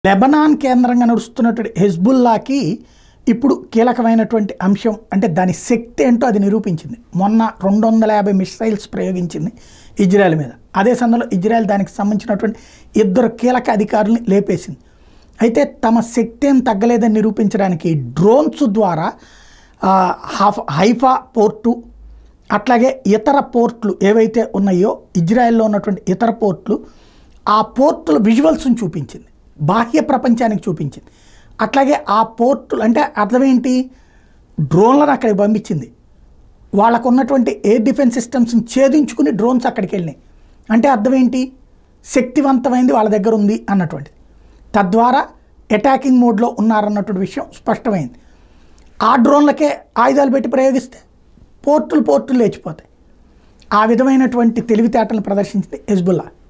Lebanon కేంద్రంగా నడుస్తున్నటువంటి హెజ్బుల్లాకి ఇప్పుడు కీలకమైనటువంటి అంశం అంటే దాని శక్తి ఏంటో అది నిరూపించింది మొన్న రెండు వందల యాభై మిసైల్స్ ప్రయోగించింది ఇజ్రాయెల్ మీద అదే సమయంలో ఇజ్రాయెల్ దానికి సంబంధించినటువంటి ఇద్దరు కీలక అధికారుల్ని లేపేసింది అయితే తమ శక్తి ఏం తగ్గలేదని నిరూపించడానికి డ్రోన్స్ ద్వారా ఆ, హాఫ్ హైఫా పోర్టు అట్లాగే ఇతర పోర్ట్లు ఏవైతే ఉన్నాయో ఇజ్రాయెల్లో ఉన్నటువంటి ఇతర పోర్ట్లు ఆ పోర్టుల విజువల్స్ని చూపించింది బాహ్య ప్రపంచానికి చూపించింది అట్లాగే ఆ పోర్టులు అంటే అర్థం ఏంటి డ్రోన్లను అక్కడికి పంపించింది వాళ్ళకు ఉన్నటువంటి ఎయిర్ డిఫెన్స్ సిస్టమ్స్ని ఛేదించుకుని డ్రోన్స్ అక్కడికి వెళ్ళినాయి అంటే అర్థం ఏంటి శక్తివంతమైంది వాళ్ళ దగ్గర ఉంది అన్నటువంటిది తద్వారా అటాకింగ్ మోడ్లో ఉన్నారన్నటువంటి విషయం స్పష్టమైంది ఆ డ్రోన్లకే ఆయుధాలు పెట్టి ప్రయోగిస్తే పోర్టులు పోర్టులు లేచిపోతాయి ఆ విధమైనటువంటి తెలివితేటలు ప్రదర్శించింది హెజ్బుల్లా